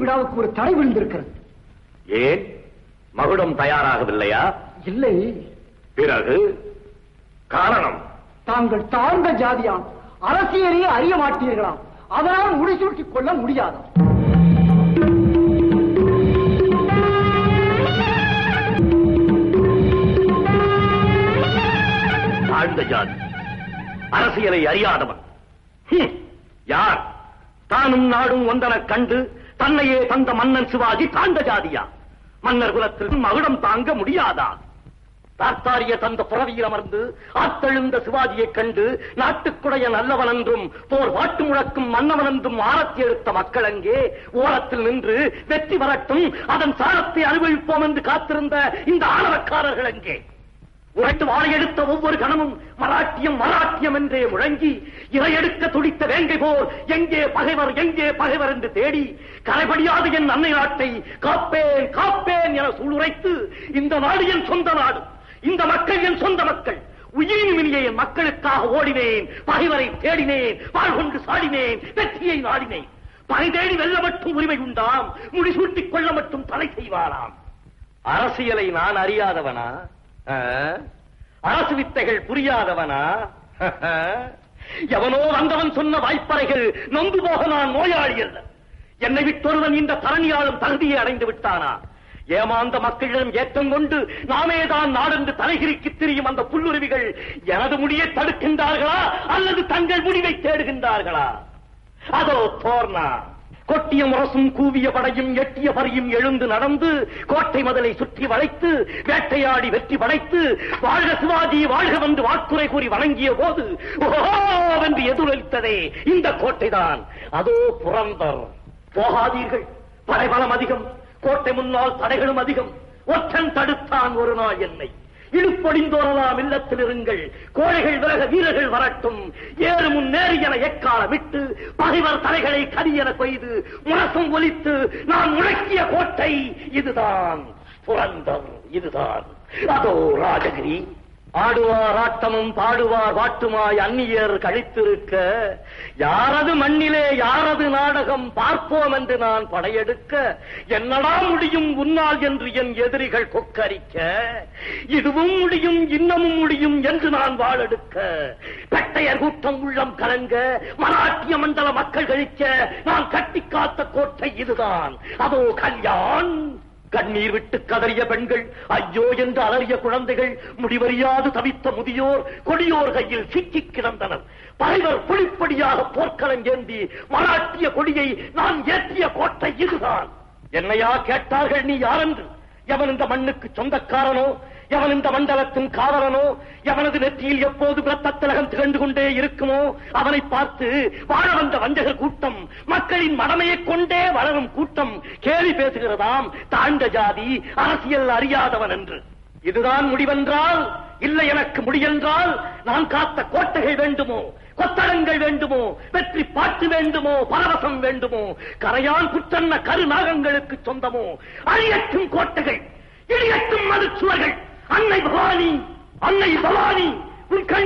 விழாவுக்கு ஒரு தடை விழுந்திருக்கிறது ஏன் மகுடம் தயாராகவில்லையா இல்லை பிறகு காரணம் தாங்கள் தாழ்ந்த ஜாதியாம் அரசியலே அறிய மாட்டீர்களாம் அதனால் முடிசூட்டிக் கொள்ள முடியாதாம் தாழ்ந்த ஜாதி அரசியலை அறியாதவன் ஹம், யார் தானும் நாடும் ஒன்றனக் கண்டு தன்னையே தந்த மன்னன் சிவாஜி தாழ்ந்த ஜாதியா மன்னர் குலத்தில் மகுடம் தாங்க முடியாதா தாத்தாரிய தந்த புறவியில் அமர்ந்து ஆத்தெழுந்த சிவாஜியைக் கண்டு நாட்டுக்குடைய நல்லவன் என்றும் போர் வாட்டு முழக்கும் மன்னவன் என்றும் ஆரத்தி எடுத்த மக்கள் அங்கே ஓரத்தில் நின்று வெற்றி வரட்டும் அதன் சாரத்தை அனுபவிப்போம் என்று காத்திருந்த இந்த ஆணவக்காரர்கள் அங்கே உரைத்து வாழையெடுத்த ஒவ்வொரு கணமும் மராட்டியம் மராட்டியம் என்றே முழங்கி இரையெடுக்க துடித்த வேங்கை போர் எங்கே பகைவர் எங்கே பகைவர் என்று தேடி கரைபடியாது என் அன்னை நாட்டை காப்பேன் காப்பேன் என சூளுரைத்து இந்த நாடு என் சொந்த நாடு இந்த மக்கள் என் சொந்த மக்கள் உயிரினுமினிய என் மக்களுக்காக ஓடினேன் பகைவரை தேடினேன் வாழ் கொண்டு சாடினேன் வெற்றியை நாடினேன் பகை தேடி வெல்ல மட்டும் உரிமை உண்டாம் முடிசூட்டிக் கொள்ள மட்டும் தடை செய்வாராம் அரசியலை நான் அறியாதவனா ஆ? அரசு வித்தைகள் புரியாதவனா எவனோ வந்தவன் சொன்ன வாய்ப்பறைகள் நொந்து போக நான் நோயாளி அல்ல என்னை விட்டொருவன் இந்த தரணியாளும் தகுதியை அடைந்து விட்டானா ஏமாந்த மக்களிடம் ஏற்றம் கொண்டு நாமே தான் நாடென்று தலைகிரிக்கு திரியும் அந்த புல்லுருவிகள் எனது முடியை தடுக்கின்றார்களா அல்லது தங்கள் முடிவை தேடுகின்றார்களா அதோ தோர்னா கொட்டிய முரசும் கூவிய படையும் எட்டிய பரியும் எழுந்து நடந்து கோட்டை மதலை சுற்றி வளைத்து வேட்டையாடி வெற்றி படைத்து வாழ்க சிவாஜி வாழ்க வந்து வாக்குறை கூறி வணங்கிய போது ஓஹோ என்று எதிரொலித்ததே இந்த கோட்டைதான் அதோ புறந்தர் போகாதீர்கள் படைபலம் அதிகம் கோட்டை முன்னால் தடைகளும் அதிகம் ஒற்றன் தடுத்தான் ஒரு நாள் என்னை இழுப்பொடிந்தோரலாம் இல்லத்தில் இருங்கள் கோழைகள் விலக வீரர்கள் வரட்டும் ஏறு முன் நேரு என எக்கால விட்டு பகைவர் தலைகளை கரியென கொய்து முரசும் ஒலித்து நான் முழக்கிய கோட்டை இதுதான் புரந்தர் இதுதான் அதோ ராஜகிரி ஆடுவார் ஆட்டமும் பாடுவார் வாட்டுமாய் அந்நியர் கழித்திருக்க யாரது மண்ணிலே யாரது நாடகம் பார்ப்போம் என்று நான் படையெடுக்க என்னடா முடியும் உன்னால் என்று என் எதிரிகள் கொக்கரிக்க இதுவும் முடியும் இன்னமும் முடியும் என்று நான் வாழெடுக்க பெட்டையர் கூட்டம் உள்ளம் கலங்க மராட்டிய மண்டல மக்கள் கழிக்க நான் கட்டி காத்த கோட்டை இதுதான் அதோ கல்யாண் கண்ணீர் விட்டு கதறிய பெண்கள் ஐயோ என்று அலறிய குழந்தைகள் முடிவறியாது தவித்த முதியோர் கொடியோர் கையில் சிக்கிக் கிடந்தனர் பகைவர் புலிப்படியாக போர்க்களம் ஏந்தி மராட்டிய கொடியை நான் ஏற்றிய கோட்டை இதுதான் என்னையா கேட்டார்கள் நீ யாரென்று எவன் இந்த மண்ணுக்கு சொந்தக்காரனோ எவன் இந்த மண்டலத்தின் காவலனோ எவனது நெற்றியில் எப்போது பிரத்தத்திலகம் திகழ்ந்து கொண்டே இருக்குமோ அவனை பார்த்து வாழ வந்த வஞ்சகர் கூட்டம் மக்களின் மடமையைக் கொண்டே வளரும் கூட்டம் கேலி பேசுகிறதாம் தாழ்ந்த ஜாதி அரசியல் அறியாதவன் என்று இதுதான் முடிவென்றால் இல்லை எனக்கு முடியென்றால் நான் காத்த கோட்டைகள் வேண்டுமோ கொத்தடங்கள் வேண்டுமோ வெற்றி பாட்டு வேண்டுமோ பரவசம் வேண்டுமோ கரையான் குற்றன்ன கருநாகங்களுக்கு சொந்தமோ அழியற்றும் கோட்டைகள் இடியற்றும் மதுச்சுவர்கள் அன்னை பவானி அன்னை பவானி உன் கை